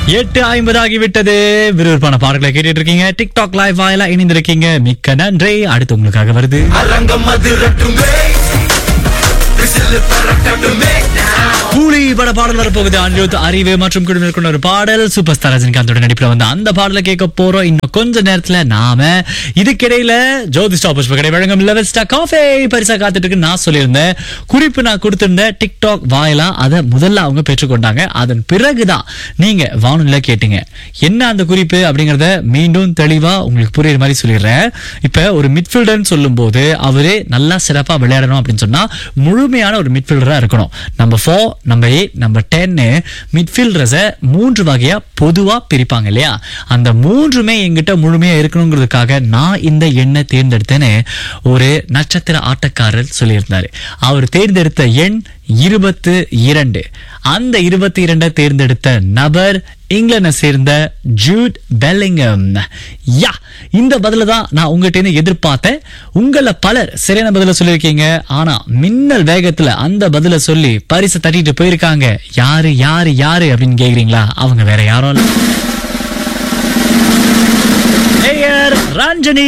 எட்டு ஐம்பது ஆகிவிட்டது விறுவிறுப்பான பாடல்களை கேட்டுட்டு இருக்கீங்க டிக்டாக் லைவ் வாயிலா இணைந்திருக்கீங்க மிக்க நன்றி அடுத்து உங்களுக்காக வருது அரங்கம் அதிரட்டுமே விசில் பறக்கட்டுமே கூலி பட பாடல் வரப்போகுது அனிருத் அறிவு மற்றும் குழுவினர் கொண்ட ஒரு பாடல் சூப்பர் ஸ்டார் ரஜினிகாந்தோட நடிப்புல வந்த அந்த பாடலை கேட்க போறோம் இன்னும் கொஞ்ச நேரத்துல நாம இதுக்கிடையில ஜோதி ஸ்டாப் புஷ்ப கடை வழங்கும் லெவல் ஸ்டார் காஃபே பரிசா காத்துட்டு இருக்கு நான் சொல்லியிருந்தேன் குறிப்பு நான் கொடுத்திருந்தேன் டிக்டாக் வாயிலா அதை முதல்ல அவங்க பெற்றுக்கொண்டாங்க அதன் பிறகுதான் நீங்க வானொலியில கேட்டீங்க என்ன அந்த குறிப்பு அப்படிங்கறத மீண்டும் தெளிவா உங்களுக்கு புரியுற மாதிரி சொல்லிடுறேன் இப்ப ஒரு மிட்ஃபீல்டர்னு சொல்லும் போது அவரு நல்லா சிறப்பா விளையாடணும் அப்படின்னு சொன்னா முழுமையான ஒரு மிட்ஃபீல்டரா இருக்கணும் number four number eight number டென்னு மிட்ஃபீல்டர்ஸை மூன்று வகையா பொதுவா பிரிப்பாங்க இல்லையா அந்த மூன்றுமே எங்கிட்ட முழுமையா இருக்கணுங்கிறதுக்காக நான் இந்த எண்ணை தேர்ந்தெடுத்தேன்னு ஒரு நட்சத்திர ஆட்டக்காரர் சொல்லியிருந்தாரு அவர் தேர்ந்தெடுத்த எண் இருபத்து இரண்டு அந்த இருபத்தி இரண்டை தேர்ந்தெடுத்த நபர் இங்கிலாந்தை சேர்ந்த ஜூட் பெல்லிங்கம் யா இந்த பதில தான் நான் உங்ககிட்ட இருந்து எதிர்பார்த்தேன் உங்கள பலர் சரியான பதில சொல்லியிருக்கீங்க ஆனா மின்னல் வேகத்துல அந்த பதில சொல்லி பரிசு தட்டிட்டு போயிருக்காங்க யாரு யாரு யாரு அப்படின்னு கேக்குறீங்களா அவங்க வேற யாரும் இல்ல நேயர் ரஞ்சனி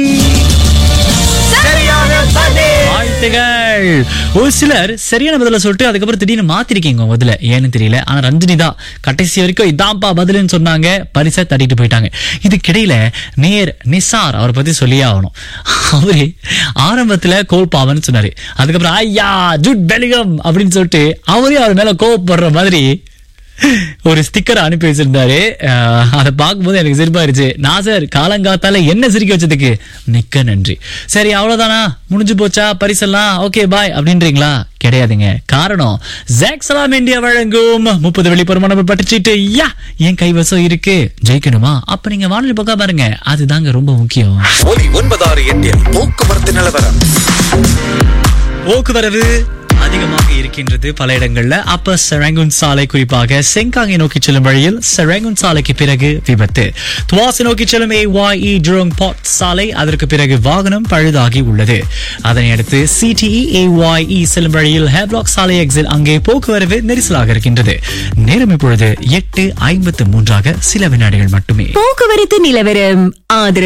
வாழ்த்துகள் ஒரு சிலர் சரியான பதில சொல்லிட்டு அதுக்கப்புறம் திடீர்னு மாத்திருக்கீங்க உங்க பதில ஏன்னு தெரியல ஆனா ரஞ்சினி தான் கடைசி வரைக்கும் இதான்ப்பா பதிலுன்னு சொன்னாங்க பரிசை தட்டிட்டு போயிட்டாங்க இதுக்கிடையில நேர் நிசார் அவரை பத்தி சொல்லியே ஆகணும் அவரு ஆரம்பத்துல கோல்பாவன்னு சொன்னாரு அதுக்கப்புறம் ஐயா ஜுட் பெலிகம் அப்படின்னு சொல்லிட்டு அவரே அவர் மேல கோவப்படுற மாதிரி ஒரு ஸ்டிக்கர் அனுப்பி வச்சிருந்தாரு அஹ், அதை பார்க்கும்போது எனக்கு சிரிப்பாயிருச்சு நான் சார் காலங்காத்தால என்ன சிரிக்க வச்சதுக்கு மிக்க நன்றி சரி அவ்வளவுதானா முடிஞ்சு போச்சா பரிசெல்லாம் ஓகே பாய் அப்படின்றீங்களா கிடையாதுங்க காரணம் ஜாக்ஸலாம் இந்தியா வழங்கும் முப்பது வெளிப்புறமா நம்ம பட்டுச்சிட்டு யா என் கைவசம் இருக்கு ஜெயிக்கணுமா அப்ப நீங்க வானொலி பக்கம் பாருங்க அதுதாங்க ரொம்ப முக்கியம் ஒலி ஒன்பதாறு எட்டில் போக்குவரத்து நிலவரம் போக்குவரவு அதிகமாக இருக்கின்றது பல இடங்கள்ல அப்ப செரங்குன் சாலை குறிப்பாக செங்காங்கை நோக்கி செல்லும் வழியில் செரங்குன் சாலைக்கு பிறகு விபத்து துவாசி நோக்கி செல்லும் ஏ ஜுரோங் பாட் சாலை அதற்கு பிறகு வாகனம் பழுதாகி உள்ளது அதனை அடுத்து சிடிஇ ஏஒய்இ செல்லும் வழியில் ஹேப்லாக் சாலை எக்ஸில் அங்கே போக்குவரவு நெரிசலாக இருக்கின்றது நேரம் இப்பொழுது எட்டு ஐம்பத்து மூன்றாக சில வினாடிகள் மட்டுமே போக்குவரத்து நிலவரம் ஆதரவு